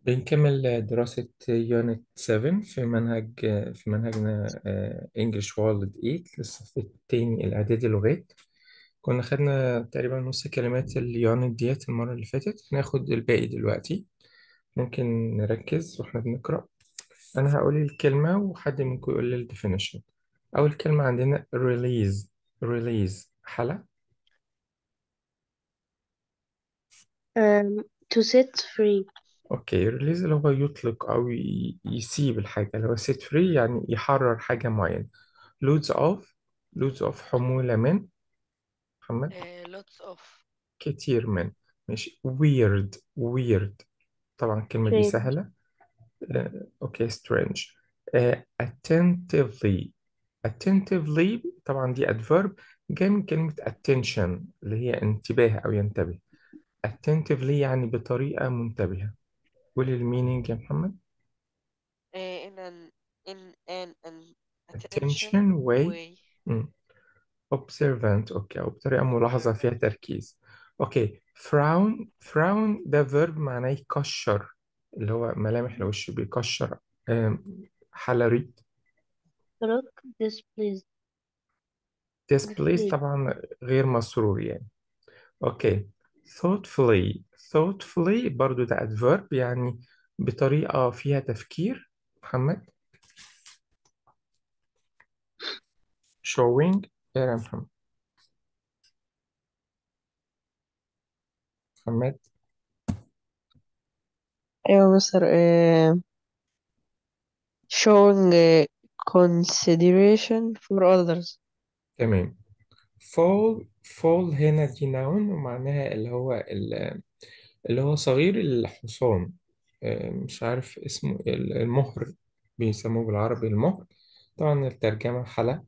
بنكمل دراسة يونت 7 في منهج في منهجنا انجلش وورلد 8 للصف التاني الإعدادي لغات كنا خدنا تقريبا نص كلمات اليونت ديت المرة اللي فاتت هناخد الباقي دلوقتي ممكن نركز واحنا بنقرأ أنا هقول الكلمة وحد منكم يقول لي الديفينيشن أول كلمة عندنا release release حالة Um, to set free اوكي ريليز اللي هو يطلق او ي- يسيب الحاجه اللي هو سيت فري يعني يحرر حاجه معينه لودز اوف لودز اوف حموله من محمد Uh, lots of كتير من ماشي ويرد ويرد طبعا الكلمه دي strange سهله آه، اوكي سترينج attentively attentively طبعا دي adverb جاي من كلمه attention اللي هي انتباه او ينتبه attentively يعني بطريقه منتبهه قول المينينج يا محمد uh, in an in an, an attention attention way way مم. observant اوكي او بطريقة ملاحظة فيها observant تركيز اوكي frown frown ده verb معناه يكشر اللي هو ملامح الوش بيكشر آم، حلري look displeased displeased displeased طبعا غير مسرور يعني اوكي thoughtfully thoughtfully برضو ده adverb يعني بطريقة فيها تفكير محمد showing إيه يا محمد محمد أيوة مستر uh, showing uh, consideration for others تمام fall fall هنا دي noun ومعناها اللي هو ال- اللي هو صغير الحصان آه، مش عارف اسمه ال- المهر بيسموه بالعربي المهر طبعا الترجمة حلا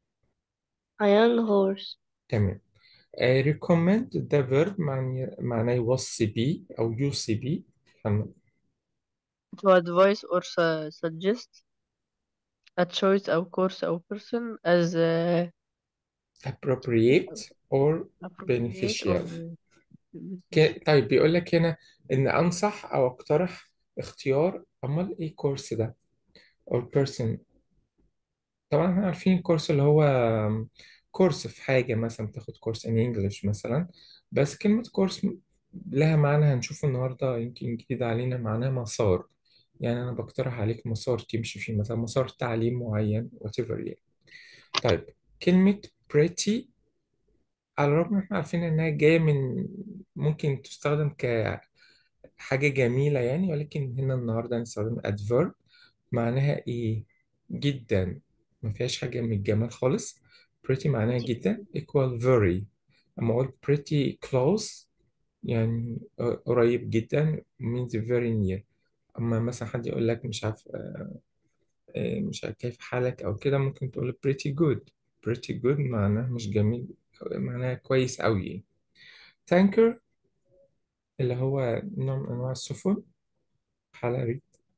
a young horse تمام آه، recommend ده verb معني معناه يوصي بيه أو يوصي بيه فن- to advise or su- suggest a choice أو course أو person as uh, appropriate or appropriate or beneficial ك... طيب بيقول لك هنا إن أنصح أو أقترح اختيار أمال إيه كورس ده أو person طبعا احنا عارفين الكورس اللي هو كورس في حاجة مثلا بتاخد كورس in English مثلا بس كلمة كورس لها معنى هنشوفه النهاردة يمكن جديد علينا معناها مسار يعني أنا بقترح عليك مسار تمشي فيه مثلا مسار تعليم معين whatever يعني طيب كلمة pretty على الرغم إن احنا عارفين إنها جاية من ممكن تستخدم كحاجة جميلة يعني ولكن هنا النهاردة هنستخدم adverb معناها إيه؟ جدا ما فيهاش حاجة من الجمال خالص pretty معناها جدا equal very أما أقول pretty close يعني قريب جدا means very near أما مثلا حد يقول لك مش عارف آه، مش عارف كيف حالك أو كده ممكن تقول pretty good pretty good معناها مش جميل معناها كويس أوي tanker اللي هو نوع من أنواع السفن حالة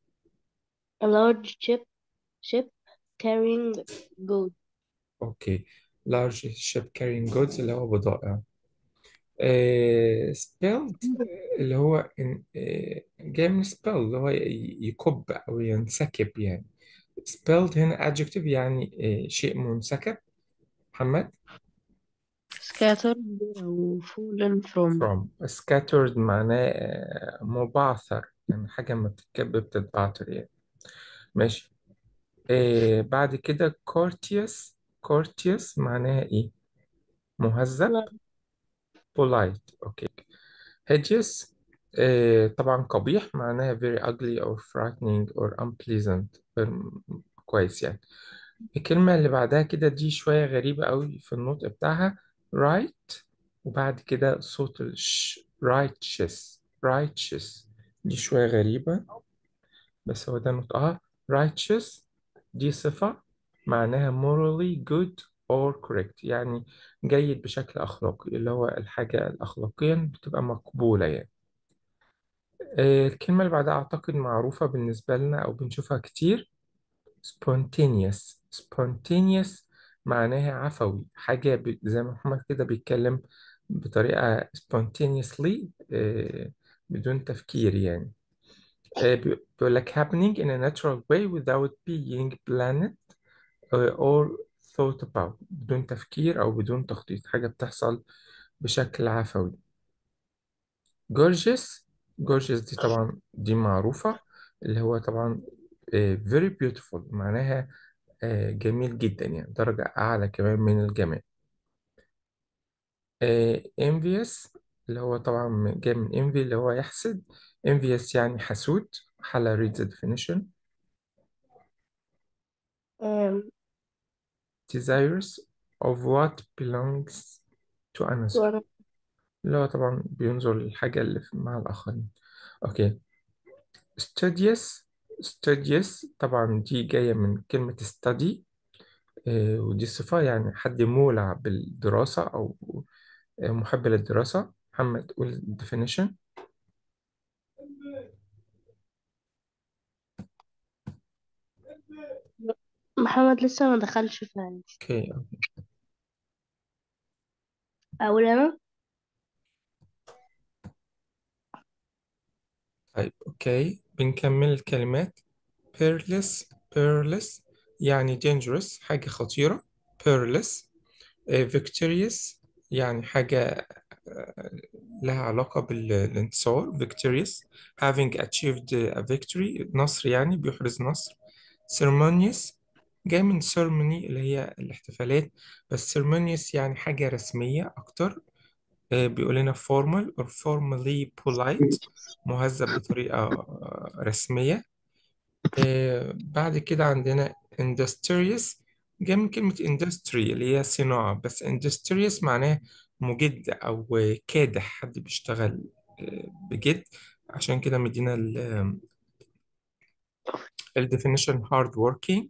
a large ship ship carrying goods أوكي large ship carrying goods اللي هو بضائع آه spelled اللي هو إن- آه جاي من spell اللي هو ي- يكب أو ينسكب يعني spelled هنا adjective يعني آه شيء منسكب محمد scattered أو fallen from from scattered معناه آه مبعثر يعني حاجة ما بتتكب بتتبعتر يعني ماشي آه بعد كده courteous courteous معناها إيه مهذب لا polite أوكي hideous آه طبعا قبيح معناها very ugly or frightening or unpleasant غير كويس يعني الكلمة اللي بعدها كده دي شوية غريبة قوي في النطق بتاعها right وبعد كده صوت الش righteous righteous دي شوية غريبة بس هو ده نطقها righteous دي صفة معناها morally good or correct يعني جيد بشكل أخلاقي اللي هو الحاجة الأخلاقيا بتبقى مقبولة يعني آه، الكلمة اللي بعدها أعتقد معروفة بالنسبة لنا أو بنشوفها كتير spontaneous spontaneous معناها عفوي حاجة ب- زي ما محمد كده بيتكلم بطريقة spontaneously آه، بدون تفكير يعني آه، بي- بيقول لك happening in a natural way without being planned uh, or thought about بدون تفكير أو بدون تخطيط حاجة بتحصل بشكل عفوي gorgeous gorgeous دي طبعا دي معروفة اللي هو طبعا آه، very beautiful معناها آه، جميل جدا يعني درجة أعلى كمان من الجمال آه، envious اللي هو طبعا من- جاي من envy اللي هو يحسد envious يعني حسود حلا read the definition um, desires of what belongs to another وأنا اللي هو طبعا بينظر للحاجة اللي في- مع الآخرين أوكي studious studious طبعا دي جاية من كلمة study آه، ودي صفة يعني حد مولع بالدراسة أو آه، محب للدراسة محمد قول definition محمد لسه ما دخلش في أوكي أقول أنا طيب أوكي بنكمل الكلمات peerless peerless يعني dangerous حاجة خطيرة peerless آه، victorious يعني حاجة آه، لها علاقة بالانتصار victorious having achieved a victory نصر يعني بيحرز نصر ceremonious جاي من ceremony اللي هي الاحتفالات بس ceremonious يعني حاجة رسمية أكتر آه، بيقول لنا formal or formally polite مهذب بطريقة آه، رسمية آه، بعد كده عندنا industrious جاي من كلمة industry اللي هي صناعة بس industrious معناه مجد أو كادح حد بيشتغل آه، بجد عشان كده مدينا ال ال definition hard working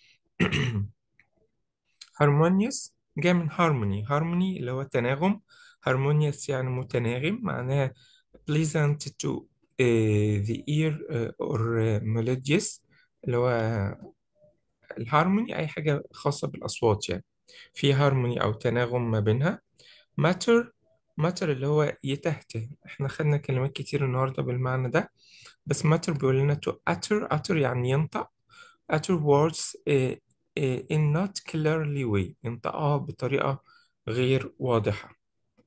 harmonious جاي من harmony harmony اللي هو تناغم harmonious يعني متناغم معناها pleasant to uh, the ear uh, or uh, melodious اللي هو الهارموني أي حاجة خاصة بالأصوات يعني في هارموني أو تناغم ما بينها matter matter اللي هو يتهته احنا خدنا كلمات كتير النهاردة بالمعنى ده بس matter بيقول لنا to utter utter يعني ينطق utter words uh, uh, in not clearly way ينطقها بطريقة غير واضحة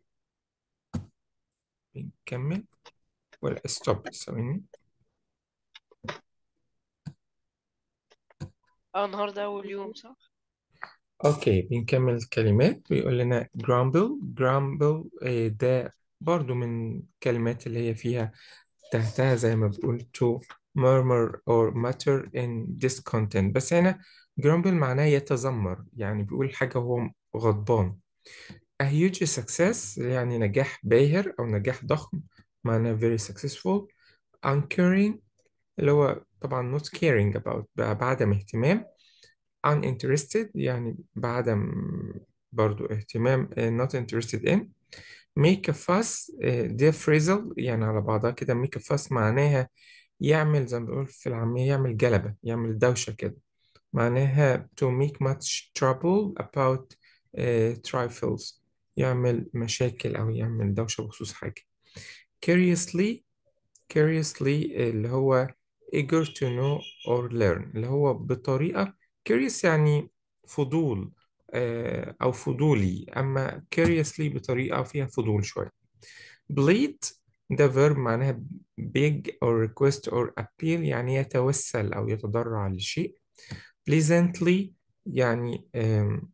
نكمل ولا stop ثواني اه النهاردة أول يوم صح؟ اوكي بنكمل الكلمات بيقول لنا grumble grumble آه، ده برضو من الكلمات اللي هي فيها تحتها زي ما بقول to murmur or mutter in discontent بس هنا grumble معناه يتذمر يعني بيقول حاجة هو غضبان a huge success يعني نجاح باهر أو نجاح ضخم معناه very successful uncaring اللي هو طبعا not caring about بعدم اهتمام uninterested يعني بعدم برضو اهتمام آه، not interested in make a fuss آه، دي phrasal يعني على بعضها كده make a fuss معناها يعمل زي ما بنقول في العامية يعمل جلبة يعمل دوشة كده معناها to make much trouble about آه، trifles يعمل مشاكل أو يعمل دوشة بخصوص حاجة curiously curiously اللي هو eager to know or learn اللي هو بطريقة curious يعني فضول آه، أو فضولي أما curiously بطريقة فيها فضول شوية bleed ده verb معناها beg or request or appeal يعني يتوسل أو يتضرع لشيء pleasantly يعني آم،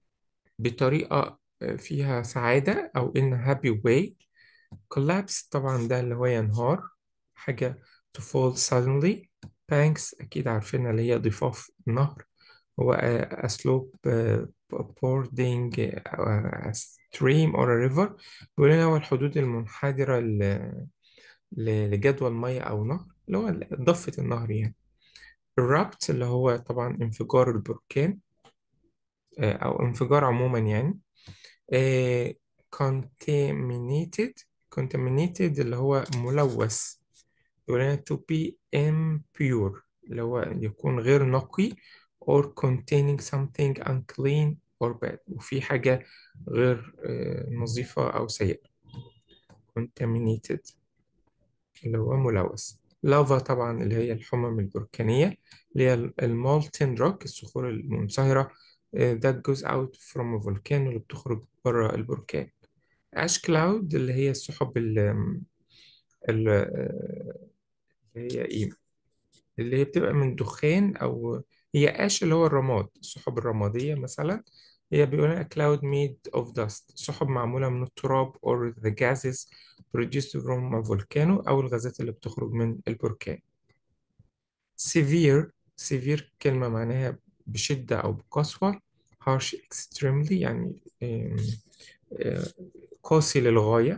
بطريقة آه، فيها سعادة أو in a happy way collapse طبعا ده اللي هو ينهار حاجة to fall suddenly banks أكيد عارفينها اللي هي ضفاف النهر هو a, a slope uh, boarding uh, a stream or a river بيقول لنا هو الحدود المنحدرة ل- ل- لجدول مية أو نهر اللي هو ضفة النهر يعني erupt اللي هو طبعا انفجار البركان آه، أو انفجار عموما يعني آه، contaminated contaminated اللي هو ملوث يقول لنا to be impure اللي هو يكون غير نقي or containing something unclean or bad وفي حاجة غير آه، نظيفة أو سيئة contaminated اللي هو ملوث لافا طبعا اللي هي الحمم البركانية اللي هي المولتن روك الصخور المنصهرة آه، that goes out from a volcano اللي بتخرج بره البركان ash cloud اللي هي السحب ال ال- آه، اللي هي ايه اللي هي بتبقى من دخان او هي ash اللي هو الرماد السحب الرمادية مثلا هي بيقولها cloud made of dust سحب معمولة من التراب or the gases produced from a volcano أو الغازات اللي بتخرج من البركان severe severe كلمة معناها بشدة أو بقسوة harsh extremely يعني آم، آه، قاسي للغاية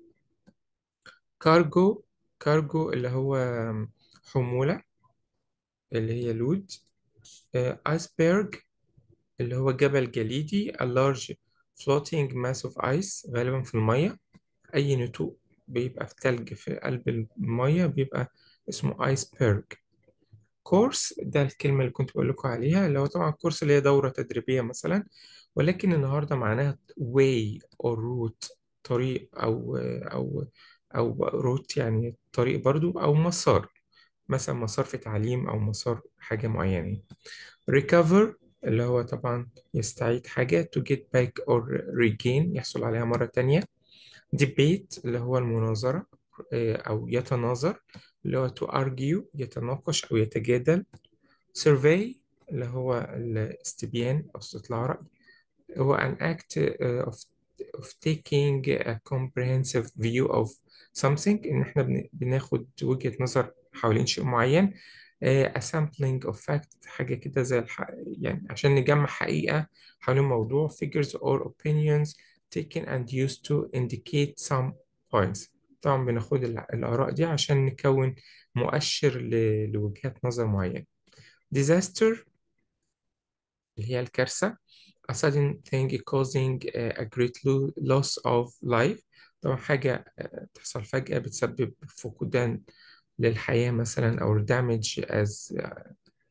cargo cargo اللي هو آم، حمولة اللي هي لود آه، iceberg اللي هو جبل جليدي a large floating mass of ice غالبا في المية أي نتوء بيبقى في تلج في قلب المية بيبقى اسمه ايسبرج كورس ده الكلمة اللي كنت بقول لكم عليها اللي هو طبعا كورس اللي هي دورة تدريبية مثلا ولكن النهاردة معناها way or route طريق أو أو أو روت يعني طريق برضو أو مسار مثلا مسار في تعليم أو مسار حاجة معينة recover اللي هو طبعا يستعيد حاجة to get back or regain يحصل عليها مرة تانية debate اللي هو المناظرة آه، أو يتناظر اللي هو to argue يتناقش أو يتجادل survey اللي هو الاستبيان أو استطلاع رأي هو an act uh, of, of taking a comprehensive view of something إن إحنا بن- بناخد وجهة نظر حوالين شيء معين آه، a sampling of fact حاجة كده زي الح... يعني عشان نجمع حقيقة حوالين موضوع figures or opinions taken and used to indicate some points طبعا بناخد الع- الآراء دي عشان نكون مؤشر ل... لوجهات نظر معينة disaster اللي هي الكارثة a sudden thing causing uh, a great lo- loss of life طبعا حاجة uh, تحصل فجأة بتسبب فقدان للحياة مثلا أو damage as uh,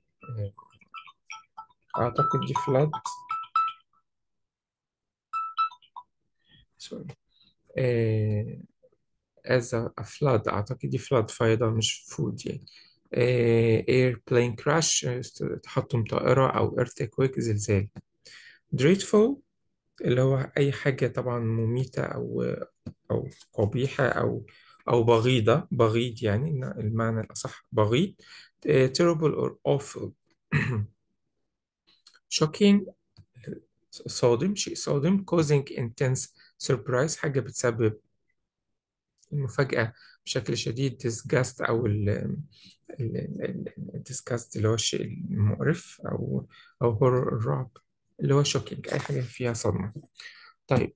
أعتقد دي flood sorry uh, as a, a flood أعتقد دي flood فيضان مش food يعني uh, airplane crash uh, تحطم طائرة أو earthquake زلزال dreadful اللي هو أي حاجة طبعا مميتة أو أو قبيحة أو أو بغيضة بغيض يعني إن المعنى الأصح بغيض آه، terrible or awful shocking صادم شيء صادم causing intense surprise حاجة بتسبب المفاجأة بشكل شديد disgust أو ال ال- ال- ال- disgust اللي هو الشيء المقرف أو أو horror الرعب اللي هو shocking أي حاجة فيها صدمة طيب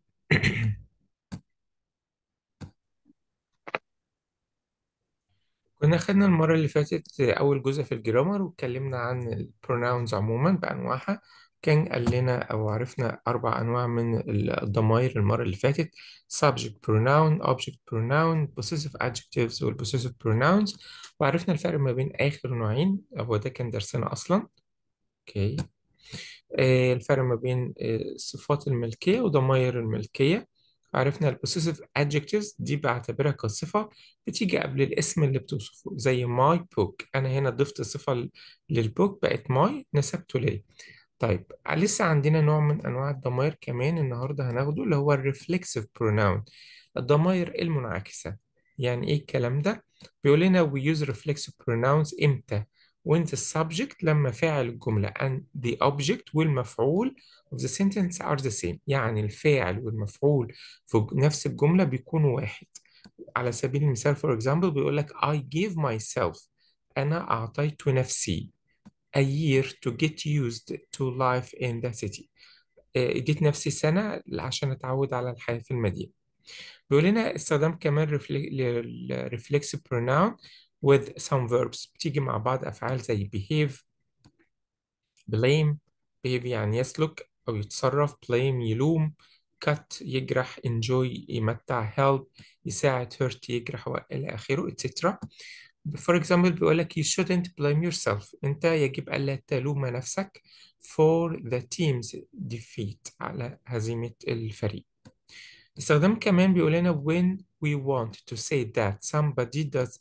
كنا خدنا المرة اللي فاتت أول جزء في الجرامر واتكلمنا عن البروناونز عموما بأنواعها كان قال لنا أو عرفنا أربع أنواع من الضمائر المرة اللي فاتت subject pronoun object pronoun possessive adjectives وال possessive pronouns وعرفنا الفرق ما بين آخر نوعين هو ده كان درسنا أصلا أوكي آه، الفرق ما بين آه، صفات الملكية وضمائر الملكية عرفنا ال possessive adjectives دي بعتبرها كصفة بتيجي قبل الاسم اللي بتوصفه زي my book أنا هنا ضفت صفة ل- للبوك بقت my نسبته ليه طيب لسه عندنا نوع من أنواع الضمائر كمان النهاردة هناخده اللي هو ال reflexive pronoun الضمائر المنعكسة يعني إيه الكلام ده؟ بيقول لنا we use reflexive pronouns إمتى؟ when the subject لما فاعل الجملة and the object والمفعول of the sentence are the same يعني الفاعل والمفعول في ج- نفس الجملة بيكونوا واحد على سبيل المثال for example بيقول لك I gave myself أنا أعطيت نفسي a year to get used to life in the city آه، اديت نفسي سنة عشان أتعود على الحياة في المدينة بيقول لنا استخدام كمان reflexive pronoun with some verbs بتيجي مع بعض أفعال زي behave blame behave يعني يسلك أو يتصرف blame يلوم cut يجرح enjoy يمتع help يساعد hurt يجرح وإلى آخره etc for example بيقول لك you shouldn't blame yourself أنت يجب ألا تلوم نفسك for the team's defeat على هزيمة الفريق استخدام كمان بيقول لنا when we want to say that somebody does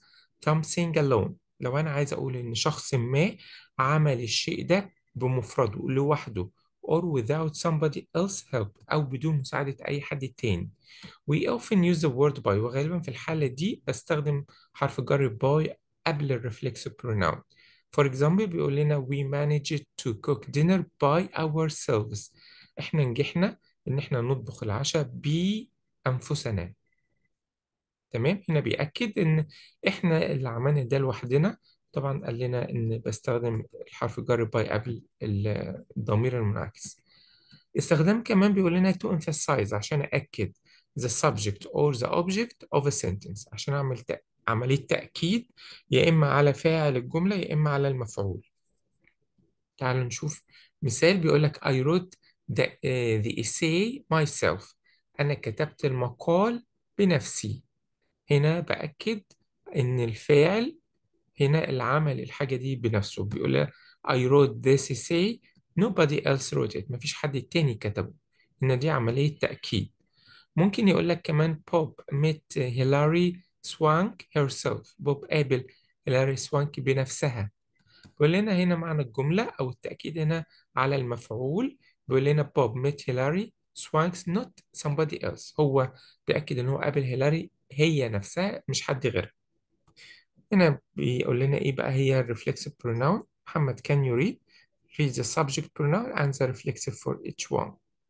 something alone لو أنا عايز أقول إن شخص ما عمل الشيء ده بمفرده لوحده or without somebody else help أو بدون مساعدة أي حد تاني We often use the word by وغالبا في الحالة دي بستخدم حرف الجر by قبل ال reflexive pronoun. For example بيقول لنا we managed to cook dinner by ourselves. احنا نجحنا ان احنا نطبخ العشاء بأنفسنا. تمام هنا بيأكد ان احنا اللي عملنا ده لوحدنا طبعا قال لنا ان بستخدم الحرف الجر by قبل ال- الضمير المنعكس. استخدام كمان بيقول لنا to emphasize عشان أأكد the subject or the object of a sentence عشان أعمل تأ... عملية تأكيد يا إما على فاعل الجملة يا إما على المفعول تعالوا نشوف مثال بيقول لك I wrote the, uh, the essay myself أنا كتبت المقال بنفسي هنا بأكد إن الفاعل هنا اللي عمل الحاجة دي بنفسه بيقول لها I wrote this essay nobody else wrote it مفيش حد تاني كتبه إن دي عملية تأكيد ممكن يقول لك كمان بوب met هيلاري سوانك herself بوب قابل هيلاري سوانك بنفسها بيقول لنا هنا معنى الجملة أو التأكيد هنا على المفعول بيقول لنا بوب met هيلاري سوانكس not somebody else هو بيأكد إن هو قابل هيلاري هي نفسها مش حد غيرها هنا بيقول لنا إيه بقى هي reflexive pronoun محمد can you read read the subject pronoun and the reflexive for each one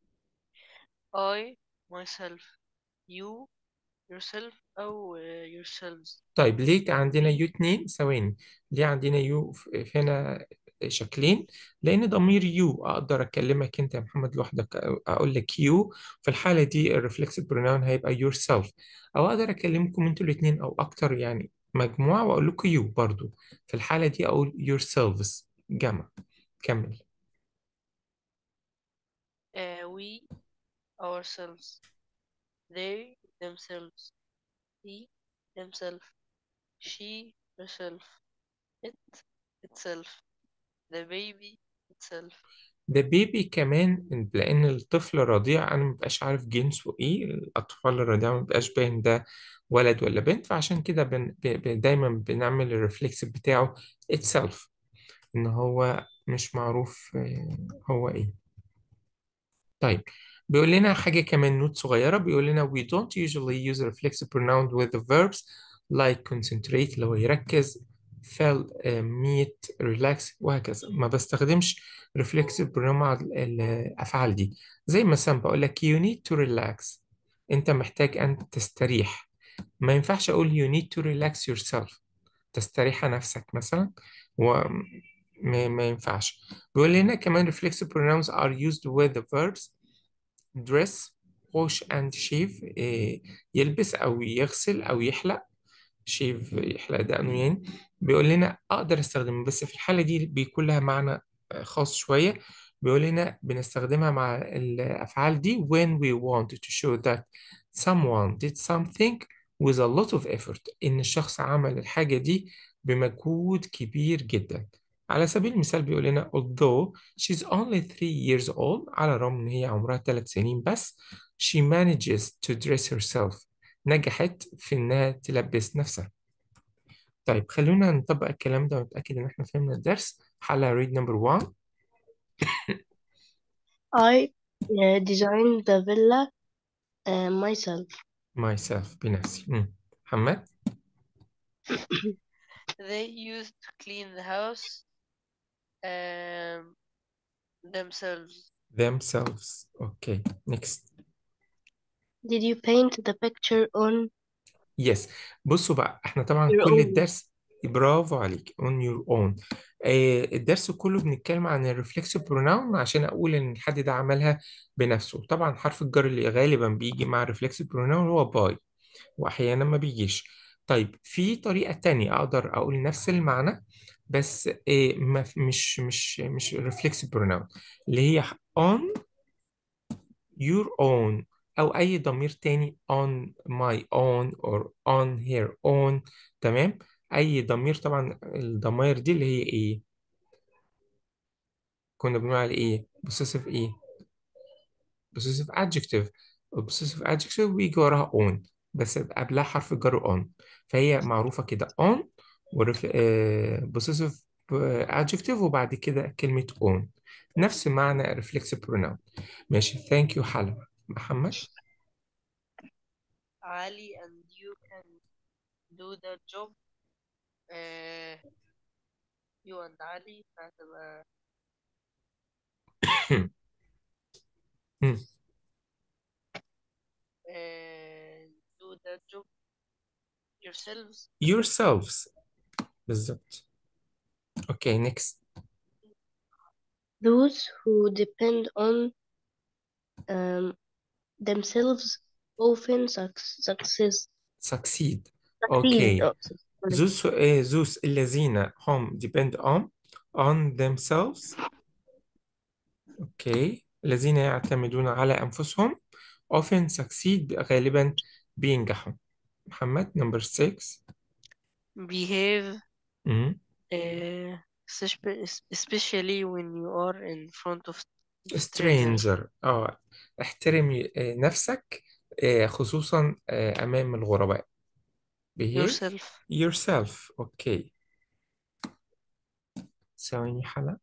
I myself you yourself أو uh, yourselves طيب ليه عندنا يو اتنين ثواني ليه عندنا يو ف- هنا شكلين لأن ضمير يو أقدر أكلمك أنت يا محمد لوحدك أو أقول لك يو في الحالة دي الريفلكسيف بروناون هيبقى yourself أو أقدر أكلمكم أنتوا الاتنين أو أكتر يعني مجموعة وأقول لكم يو برضو في الحالة دي أقول yourselves جمع كمل uh, we ourselves they themselves he himself she herself it itself the baby itself ده بيبي كمان لأن الطفل الرضيع أنا مبقاش عارف جنسه إيه الأطفال الرضيعة مبقاش باين ده ولد ولا بنت فعشان كده بن... ب... ب... دايما بنعمل الرفلكس بتاعه itself إن هو مش معروف آه، هو إيه طيب بيقول لنا حاجة كمان نوت صغيرة بيقول لنا we don't usually use reflexive pronouns with the verbs like concentrate اللي هو يركز fell uh, meet relax وهكذا ما بستخدمش reflexive pronoun مع ال- الأفعال دي زي مثلا بقول لك you need to relax أنت محتاج أن تستريح ما ينفعش أقول you need to relax yourself تستريح نفسك مثلا وما ما ينفعش بيقول لنا كمان reflexive pronouns are used with the verbs dress wash and shave إيه، يلبس أو يغسل أو يحلق شيف يحلق دقنه يعني بيقول لنا أقدر أستخدمه بس في الحالة دي بيكون لها معنى آه، خاص شوية بيقول لنا بنستخدمها مع الأفعال دي when we want to show that someone did something with a lot of effort إن الشخص عمل الحاجة دي بمجهود كبير جدا على سبيل المثال بيقول لنا although she's only three years old على الرغم إن هي عمرها ثلاث سنين بس she manages to dress herself نجحت في إنها تلبس نفسها طيب خلونا نطبق الكلام ده ونتأكد إن إحنا فهمنا الدرس حلقة read number one I uh, designed the villa uh, myself. myself بنفسي مم. محمد they used to clean the house um, themselves themselves okay next Did you paint the picture on yes بصوا بقى احنا طبعا your كل own? الدرس برافو عليك on your own آه الدرس كله بنتكلم عن الرeflexive pronoun عشان اقول ان الحد ده عملها بنفسه طبعا حرف الجر اللي غالبا بيجي مع الرeflexive pronoun هو باي واحيانا ما بيجيش طيب في طريقة تانية اقدر اقول نفس المعنى بس آه ما مش مش مش reflexive pronoun اللي هي on your own أو أي ضمير تاني on my own or on her own تمام أي ضمير طبعا الضمائر دي اللي هي إيه كنا بنقول على إيه possessive إيه possessive adjective ال possessive adjective بيجي وراها on بس قبلها حرف الجر on فهي معروفة كده on ورف... آه possessive آه، adjective وبعد كده كلمة own نفس معنى reflexive pronoun ماشي thank you حلا محمد Ali and you can do the job uh, you and Ali هتبقى مم. uh, do the job yourselves yourselves بالظبط okay next Those who depend on um, themselves often suc success succeed succeed. okay Oh, sorry. those آه، those الذين هم depend on on themselves okay الذين يعتمدون على أنفسهم often succeed غالبا بينجحوا محمد number six behave مم. uh, espe- especially when you are in front of strangers stranger اه احترم آه، نفسك آه، خصوصا آه، أمام الغرباء behave yourself yourself اوكي ثواني حلا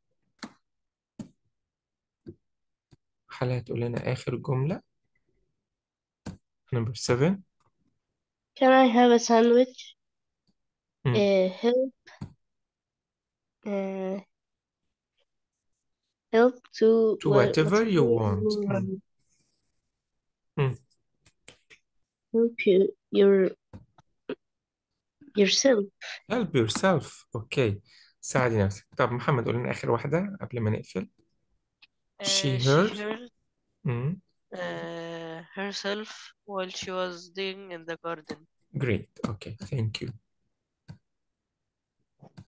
حلا هتقول لنا آخر جملة number seven Can I have a sandwich? مم. Uh, help uh, help to to what whatever you whatever want you مم. want. مم. Help you your yourself. help yourself اوكي ساعدي نفسك طب محمد قول لنا آخر واحدة قبل ما نقفل uh, she she hurt hurt مم. uh, herself while she was digging in the garden great okay thank you